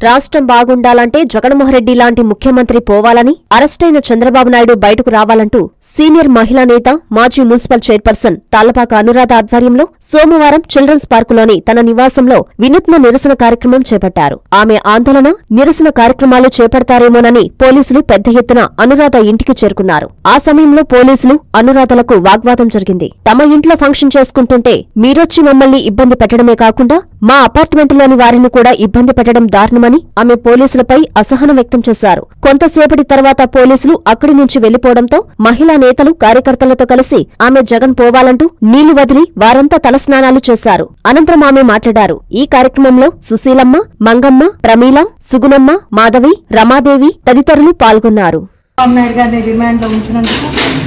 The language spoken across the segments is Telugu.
రాష్ట్రం బాగుండాలంటే జగన్మోహన్రెడ్డి లాంటి ముఖ్యమంత్రి పోవాలని అరెస్టైన చంద్రబాబు నాయుడు బయటకు రావాలంటూ సీనియర్ మహిళా నేత మాజీ మున్సిపల్ చైర్పర్సన్ తాళ్లపాక అనురాధ ఆధ్వర్యంలో సోమవారం చిల్డ్రన్స్ పార్కులోని తన నివాసంలో వినూత్న నిరసన కార్యక్రమం చేపట్టారు ఆమె ఆందోళన నిరసన కార్యక్రమాలు చేపడతారేమోనని పోలీసులు పెద్ద ఎత్తున అనురాధ ఇంటికి చేరుకున్నారు ఆ సమయంలో పోలీసులు అనురాధలకు వాగ్వాదం జరిగింది తమ ఇంట్లో ఫంక్షన్ చేసుకుంటుంటే మీరొచ్చి మమ్మల్ని ఇబ్బంది పెట్టడమే కాకుండా మా అపార్ట్మెంటులోని వారిని కూడా ఇబ్బంది పెట్టడం దారుణమని ఆమె పోలీసులపై అసహనం వ్యక్తం చేశారు కొంతసేపటి తర్వాత పోలీసులు అక్కడి నుంచి వెళ్లిపోవడంతో మహిళా నేతలు కార్యకర్తలతో కలిసి ఆమె జగన్ పోవాలంటూ నీళ్లు వదిలి వారంతా తలస్నానాలు చేశారు అనంతరం ఆమె మాట్లాడారు ఈ కార్యక్రమంలో సుశీలమ్మ మంగమ్మ ప్రమీల సుగుణమ్మ మాధవి రమాదేవి తదితరులు పాల్గొన్నారు చంద్రబాబు నాయుడు గారిని రిమాండ్లో ఉంచినందుకు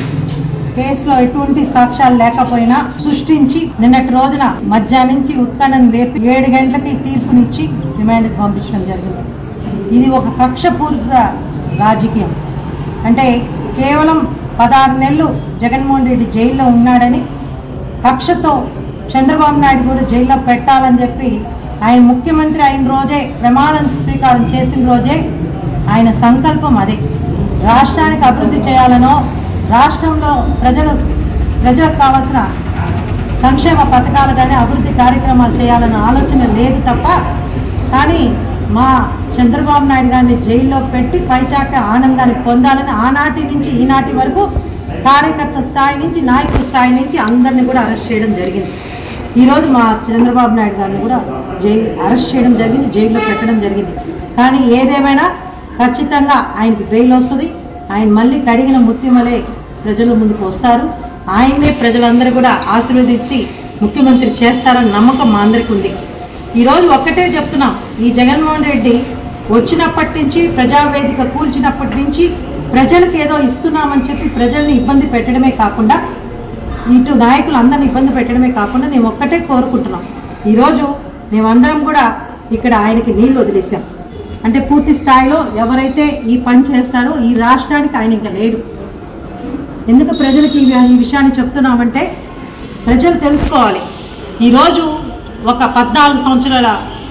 కేసులో ఎటువంటి సాక్ష్యాలు లేకపోయినా సృష్టించి నిన్నటి రోజున మధ్యాహ్నం నుంచి ఉత్కంఠను లేపి ఏడు గంటలకి తీర్పునిచ్చి రిమాండ్కి పంపించడం జరిగింది ఇది ఒక కక్షపూరిత రాజకీయం అంటే కేవలం పదహారు నెలలు జగన్మోహన్ రెడ్డి జైల్లో ఉన్నాడని కక్షతో చంద్రబాబు నాయుడు కూడా జైల్లో పెట్టాలని చెప్పి ఆయన ముఖ్యమంత్రి అయిన రోజే ప్రమాణ స్వీకారం చేసిన రోజే ఆయన సంకల్పం అదే రాష్ట్రానికి అభివృద్ధి చేయాలనో రాష్ట్రంలో ప్రజల ప్రజలకు కావాల్సిన సంక్షేమ పథకాలు కానీ అభివృద్ధి కార్యక్రమాలు చేయాలన్న ఆలోచన లేదు తప్ప కానీ మా చంద్రబాబు నాయుడు గారిని జైల్లో పెట్టి పైచాక ఆనందాన్ని పొందాలని ఆనాటి నుంచి ఈనాటి వరకు కార్యకర్త స్థాయి నుంచి నాయకుల స్థాయి నుంచి అందరినీ కూడా అరెస్ట్ చేయడం జరిగింది ఈరోజు మా చంద్రబాబు నాయుడు గారిని కూడా జైలు అరెస్ట్ చేయడం జరిగింది జైల్లో పెట్టడం జరిగింది కానీ ఏదేమైనా ఖచ్చితంగా ఆయనకి బెయిల్ వస్తుంది ఆయన మళ్ళీ కడిగిన ముత్తిమలే ప్రజల ముందుకు వస్తారు ఆయన్నే ప్రజలందరూ కూడా ఆశీర్వదించి ముఖ్యమంత్రి చేస్తారన్న నమ్మకం మా అందరికీ ఉంది ఈరోజు ఒక్కటే చెప్తున్నాం ఈ జగన్మోహన్ రెడ్డి వచ్చినప్పటి నుంచి ప్రజావేదిక కూల్చినప్పటి నుంచి ప్రజలకు ఏదో ఇస్తున్నామని చెప్పి ప్రజల్ని ఇబ్బంది పెట్టడమే కాకుండా ఇటు నాయకులు అందరిని ఇబ్బంది పెట్టడమే కాకుండా మేము ఒక్కటే కోరుకుంటున్నాం ఈరోజు మేమందరం కూడా ఇక్కడ ఆయనకి నీళ్లు వదిలేసాం అంటే పూర్తి స్థాయిలో ఎవరైతే ఈ పని చేస్తారో ఈ రాష్ట్రానికి ఆయన ఇంకా లేడు ఎందుకు ప్రజలకి ఈ ఈ విషయాన్ని చెప్తున్నామంటే ప్రజలు తెలుసుకోవాలి ఈరోజు ఒక పద్నాలుగు సంవత్సరాల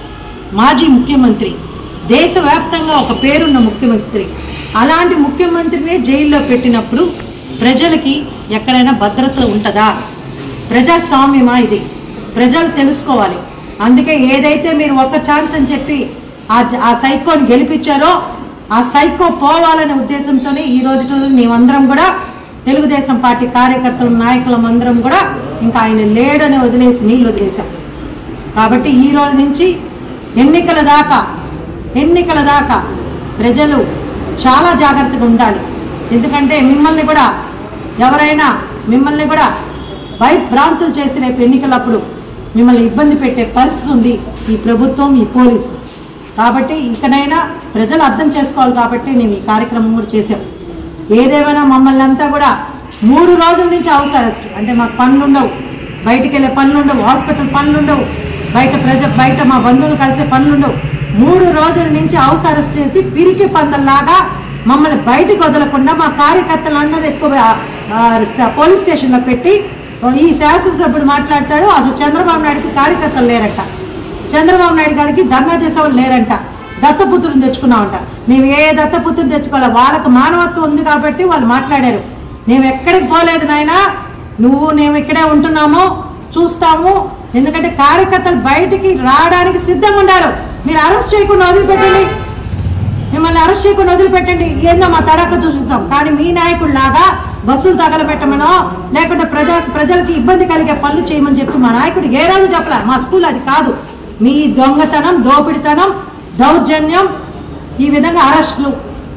మాజీ ముఖ్యమంత్రి దేశవ్యాప్తంగా ఒక పేరున్న ముఖ్యమంత్రి అలాంటి ముఖ్యమంత్రినే జైల్లో పెట్టినప్పుడు ప్రజలకి ఎక్కడైనా భద్రత ఉంటుందా ప్రజాస్వామ్యమా ఇది ప్రజలు తెలుసుకోవాలి అందుకే ఏదైతే మీరు ఒక ఛాన్స్ అని చెప్పి ఆ జ- ఆ సైకోని గెలిపించారో ఆ సైకో పోవాలనే ఉద్దేశంతోనే ఈ రోజు మేమందరం కూడా తెలుగుదేశం పార్టీ కార్యకర్తలు నాయకులం అందరం కూడా ఇంకా ఆయన లేడని వదిలేసి నీళ్ళు వదిలేశాం కాబట్టి ఈ రోజు నుంచి ఎన్నికల దాకా ఎన్నికల దాకా ప్రజలు చాలా జాగ్రత్తగా ఉండాలి ఎందుకంటే మిమ్మల్ని కూడా ఎవరైనా మిమ్మల్ని కూడా భయభ్రాంతులు చేసి రేపు ఎన్నికలప్పుడు మిమ్మల్ని ఇబ్బంది పెట్టే పరిస్థితి ఉంది ఈ ప్రభుత్వం ఈ పోలీసు కాబట్టి ఇకనైనా ప్రజలు అర్థం చేసుకోవాలి కాబట్టి మేము ఈ కార్యక్రమం కూడా చేసాం ఏదేమైనా మమ్మల్ని అంతా కూడా మూడు రోజుల నుంచి హౌస్ అరెస్ట్ అంటే మాకు పనులు ఉండవు బయటికి వెళ్ళే పనులు ఉండవు హాస్పిటల్ పనులు ఉండవు బయట ప్రజ బయట మా బంధువులు కలిసే పనులు ఉండవు మూడు రోజుల నుంచి హౌస్ అరెస్ట్ చేసి పిరికి పందల్లాగా మమ్మల్ని బయటకు వదలకుండా మా కార్యకర్తలందరూ ఎక్కువ ఆ, ఆ, స్ట- పోలీస్ స్టేషన్లో పెట్టి ఈ శాసనసభ్యుడు మాట్లాడతాడు అసలు చంద్రబాబు నాయుడుకి కార్యకర్తలు లేరట చంద్రబాబు నాయుడు గారికి ధర్నా చేసేవాళ్ళు లేరంట దత్తపుత్రుని తెచ్చుకున్నామంట నీవు ఏ దత్తపుత్రుని తెచ్చుకోవాలి వాళ్ళకి మానవత్వం ఉంది కాబట్టి వాళ్ళు మాట్లాడారు మేము ఎక్కడికి పోలేదు నాయనా నువ్వు మేము ఇక్కడే ఉంటున్నాము చూస్తాము ఎందుకంటే కార్యకర్తలు బయటికి రావడానికి సిద్ధంగా ఉన్నారు మీరు అరెస్ట్ చేయకుండా వదిలిపెట్టండి మిమ్మల్ని అరెస్ట్ చేయకుండా వదిలిపెట్టండి ఏందో మా తడాక చూపిస్తాం కానీ మీ నాయకుడిలాగా బస్సులు తగలబెట్టమనో లేకుంటే ప్రజా ప్రజలకి ఇబ్బంది కలిగే పనులు చేయమని చెప్పి మా నాయకుడు ఏ రోజు చెప్పలే మా స్కూల్ అది కాదు మీ దొంగతనం దోపిడితనం దౌర్జన్యం ఈ విధంగా అరెస్టులు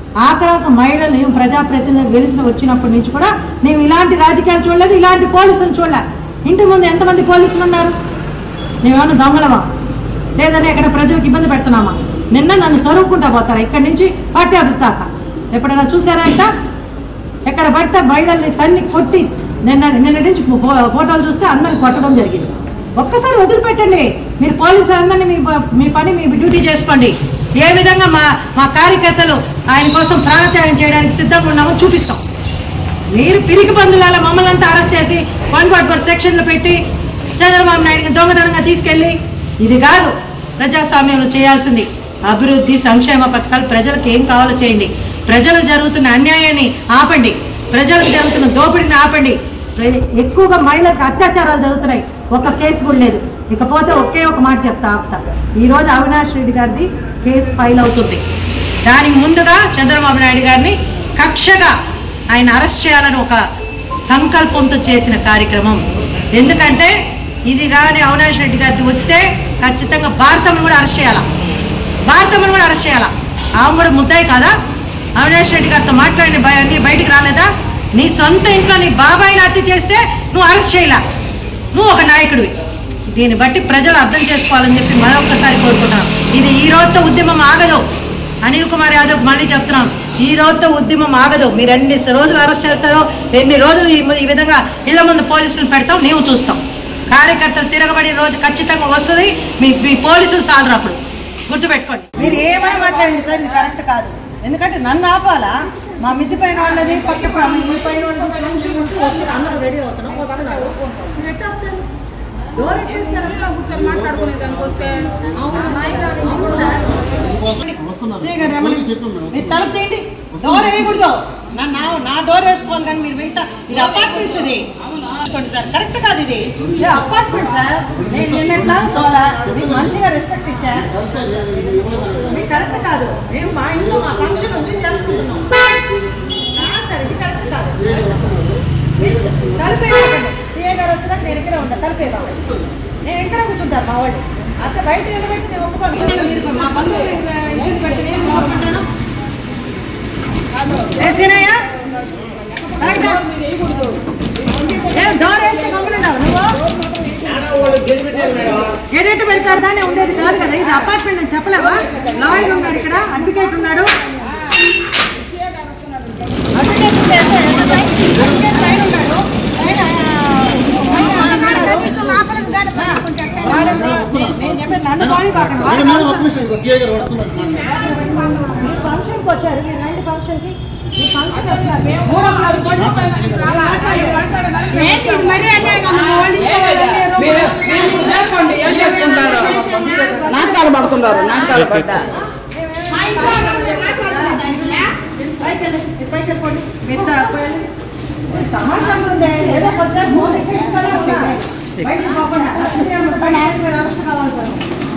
ఆఖరాక మహిళలు మేము ప్రజాప్రతినిధులు గెలిచిన వచ్చినప్పటి నుంచి కూడా మేము ఇలాంటి రాజకీయాలు చూడలేదు ఇలాంటి పోలీసులు చూడలే ఇంటి ముందు ఎంతమంది పోలీసులు ఉన్నారు మేమేమన్నా దొంగలమా లేదని ఎక్కడ ప్రజలకు ఇబ్బంది పెడుతున్నామా నిన్న నన్ను తరుముకుంటా పోతారా ఇక్కడి నుంచి పార్టీ ఆఫీస్ దాకా ఎప్పుడైనా చూసారా ఇంట ఎక్కడ పడితే మహిళల్ని తన్ని కొట్టి నిన్న నిన్న నుంచి ఫో- ఫోటోలు చూస్తే అందరిని కొట్టడం జరిగింది ఒక్కసారి వదిలిపెట్టండి మీరు పోలీసు అందరినీ మీ ప- మీ పని మీ డ్యూటీ చేసుకోండి ఏ విధంగా మా మా కార్యకర్తలు ఆయన కోసం ప్రాణత్యాగం చేయడానికి సిద్ధంగా ఉన్నామో చూపిస్తాం మీరు పిరికి పందులాల మమ్మల్ని అంతా అరెస్ట్ చేసి వన్ ఫార్టీ ఫోర్ సెక్షన్లు పెట్టి చంద్రబాబు నాయుడుని దొంగతనంగా తీసుకెళ్ళి ఇది కాదు ప్రజాస్వామ్యంలో చేయాల్సింది అభివృద్ధి సంక్షేమ పథకాలు ప్రజలకు ఏం కావాలో చేయండి ప్రజలకు జరుగుతున్న అన్యాయాన్ని ఆపండి ప్రజలకు జరుగుతున్న దోపిడీని ఆపండి ప్ర- ఎక్కువగా మహిళలకు అత్యాచారాలు జరుగుతున్నాయి ఒక్క కేసు కూడా లేదు ఇకపోతే ఒకే ఒక మాట చెప్తా ఆపుతా ఈరోజు అవినాష్ రెడ్డి గారిది కేసు ఫైల్ అవుతుంది దానికి ముందుగా చంద్రబాబు నాయుడు గారిని కక్షగా ఆయన అరెస్ట్ చేయాలని ఒక సంకల్పంతో చేసిన కార్యక్రమం ఎందుకంటే ఇది కానీ అవినాష్ రెడ్డి గారిని వస్తే ఖచ్చితంగా భారతం కూడా అరెస్ట్ చేయాలా భారతమ్మను కూడా అరెస్ట్ చేయాలా ఆమె కూడా ముద్దాయి కాదా అవినాష్ రెడ్డి గారితో మాట్లాడిన భయ అన్ని బయటికి రాలేదా నీ సొంత ఇంట్లో నీ బాబాయిని హత్య చేస్తే నువ్వు అరెస్ట్ చేయలా నువ్వు ఒక నాయకుడివి దీన్ని బట్టి ప్రజలు అర్థం చేసుకోవాలని చెప్పి మరొకసారి కోరుకుంటున్నాం ఇది ఈ రోజుతో ఉద్యమం ఆగదు అనిల్ కుమార్ యాదవ్ మళ్ళీ చెప్తున్నాం ఈ రోజుతో ఉద్యమం ఆగదు మీరు ఎన్ని రోజులు అరెస్ట్ చేస్తారో ఎన్ని రోజులు ఈ ఈ విధంగా ఇళ్ల ముందు పోలీసులు పెడతాం మేము చూస్తాం కార్యకర్తలు తిరగబడి రోజు ఖచ్చితంగా వస్తుంది మీ మీ పోలీసులు చాలరు అప్పుడు గుర్తుపెట్టుకోండి మీరు ఏమైనా మాట్లాడండి సార్ ఇది కరెక్ట్ కాదు ఎందుకంటే నన్ను ఆపాలా మా మిద్ది పైన వాళ్ళది పక్క ప- మీ పైన వాళ్ళది function ఉంటే వస్తున్నారు. అందరూ రెడీ అవుతున్నాం వస్తున్నారు మీరు ఎట్లా ఆపుతారు? డోర్ ఎట్టేస్తారు అసలు కూర్చొని మాట్లాడుకునే దానికి వస్తే అవును సార్. శ్రీ గారు రమణి, మీరు తలుపు తీయండి డోర్ వేయకూడదు నా నా నా డోర్ వేసుకోవాలి కానీ మీరు వెంట ఇది అపార్ట్మెంట్స్ ఇది చూసుకోండి సార్ కరెక్ట్ కాదు ఇది ఇది అపార్ట్మెంట్ సార్ నేను నిన్నట్లా డోరా మీకు మంచిగా రెస్పెక్ట్ ఇచ్చా మీకు కరెక్ట్ కాదు మేము మా ఇంట్లో మా ఫంక్షన్ ఉంది చేసుకుంటున్నాం కాదు సార్ ఇది కరెక్ట్ కాదు తలుపేయకండి సీఏ గారు వచ్చినాక నేను ఇక్కడే ఉంటా తలుపేయకండి నేను ఎక్కడ కూర్చుంటాను మా వాళ్ళు అక్కడ బయట నిలబెట్టి నేను ఒప్పుకోను మీరు మా పనులు ఇంటికి పెట్టి నేను ఒప్పుకుంటాను ఏ సీనయ్య రైట్ ఏం డోర్ వేస్తే గమ్మునుండవు నువ్వు ఎడిట్ పెడతారు దానే ఉండేది కాదు కదా ఇది అపార్ట్మెంట్ అని చెప్పలేవా లాయర్ ఉన్నాడు ఇక్కడ అడ్వకేట్ ఉన్నాడు అడ్వకేట్ ఉంటే ఎంత? ఎంత టైం? అడ్వకేట్ పైన ఉన్నాడు. పైన, ఆ, నేను చెప్పేది నన్ను బాడీ పాకండి మీరు ఫంక్షన్కి వచ్చారు మీరు రండి ఫంక్షన్కి మీ ఫంక్షన్ వస్తారు మూడు వందల యాభై కోట్లు ఏంటి ఇది మరీ అన్యాయంగా ఉంది? మా వాళ్ళు ఇంట్లో వాళ్ళు లేరు. మీరు మీరు చేసుకోండి ఏం చేసుకుంటారు నాటకాలు పడుతున్నారు నాటకాలు పడ్డా మా ఇంట్లో వాళ్ళు మాట్లాడుతున్నారు. పైకెళ్ళి, మీరు పైకెళ్ళిపోండి. మీరు తా- పోయండి. తమాషాగా ఉందే. ఏదో కొద్దిసేపు ఫోన్ ఎక్కించుకొని ఉన్నా. బయటికి పోకుండా. అసలు ఏమో పని ఆయన మీద అరెస్ట్ కావాలి కదా.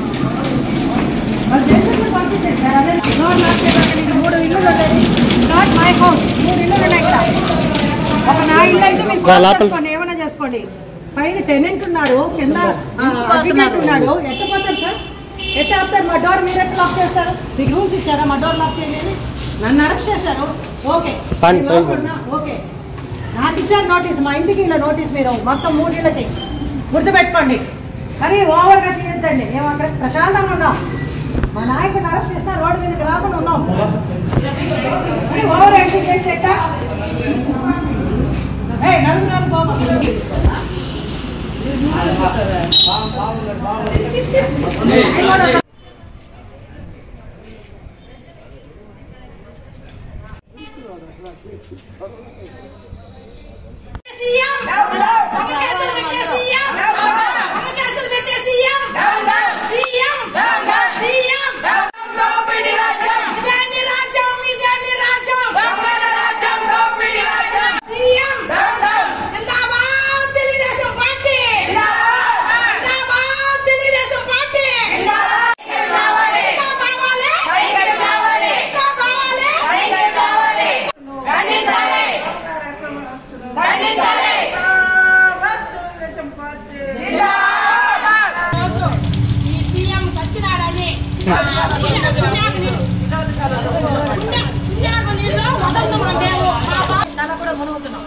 మరి దేశంలో పంపించండి సార్. అదే డోర్ లాక్ చేయడానికి నీకు మూడు ఇల్లులు ఉన్నాయి. Not my house. మూడు ఇల్లులు ఉన్నాయి ఇక్కడ. ఒక నా ఇల్లు అయితే మీరు క్లోజ్ చేసుకోండి ఏమైనా చేసుకోండి పైన టెనెంట్ ఉన్నారు కింద అడ్వకేట్ ఉన్నాడు ఎట్ట పోతారు సార్ ఎట్ట ఆపుతారు మా డోర్ మీరు ఎట్లా లాక్ చేస్తారు మీకు రూల్స్ ఇచ్చారా మా డోర్ లాక్ చేయండి నన్ను అరెస్ట్ చేశారు ఓకే నేను లోపల ఉన్నా, ఓకే నాకు ఇచ్చారు నోటీస్ మా ఇంటికి ఇలా నోటీస్ మీరు మొత్తం మూడు ఇళ్ళకి గుర్తుపెట్టుకోండి మరి ఓవర్గా చేయొద్దండి మేము అక్కడ ప్రశాంతంగా ఉన్నాం మా నాయకుడిని అరెస్ట్ చేసినా రోడ్డు మీదకి రాకుండా ఉన్నాం మరి ఓవర్ యాక్టింగ్ చేస్తే ఎట్టా? ఏయ్, నడుము నడుము పోమా. సీఎం ఒక కేసులు పెట్టే సీఎం ఒక కేసులు పెట్టే సీఎం సీఎం సీఎం దోపిడి రాజ్యం ఇదేమి రాజ్యం ఇదేమి రాజ్యం దొంగల రాజ్యం దోపిడి రాజ్యం సీఎం జిందాబాద్ తెలుగుదేశం పార్టీ జిందాబాద్ తెలుగుదేశం పార్టీ కావాలి కావాలి కావాలి కావాలి ఖండించాలి ఖండించాలి రోజు ఈ సీఎం చచ్చినాడని నీళ్ళు వదలడం మేము దాన్ని కూడా మునుగుతున్నాం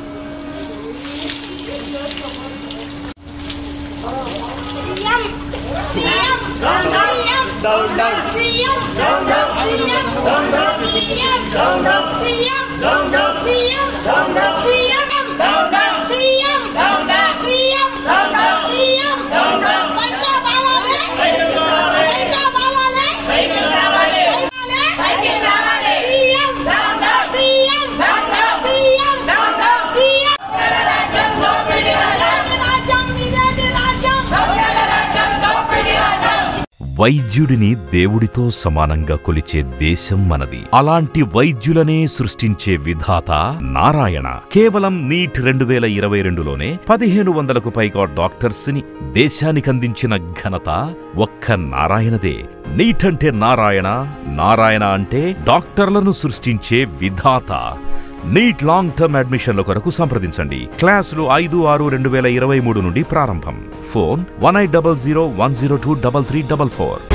CM CM CM down down CM down down CM down down CM down down CM down down CM down down CM down down CM down down CM down down CM down down cycle కావాలి సైకిల్ కావాలి సైకిల్ కావాలి సైకిల్ రావాలి సైకిల్ రావాలి CM down down CM down down CM down down CM రాజ్యం దోపిడి రాజ్యం రాజ్యం ఇదేమి రాజ్యం రాజ్యం దోపిడి రాజ్యం వైద్యుడిని దేవుడితో సమానంగా కొలిచే దేశం మనది అలాంటి వైద్యులనే సృష్టించే విధాత నారాయణ కేవలం నీట్ రెండు వేల ఇరవై రెండులోనే పదిహేను వందలకు పైగా డాక్టర్స్ ని దేశానికి అందించిన ఘనత ఒక్క నారాయణదే నీట్ అంటే నారాయణ నారాయణ అంటే డాక్టర్లను సృష్టించే విధాత నీట్ లాంగ్ టర్మ్ అడ్మిషన్ల కొరకు సంప్రదించండి క్లాసులు ఐదు ఆరు రెండు వేల ఇరవై మూడు నుండి ప్రారంభం phone one eight double zero one zero two double three double four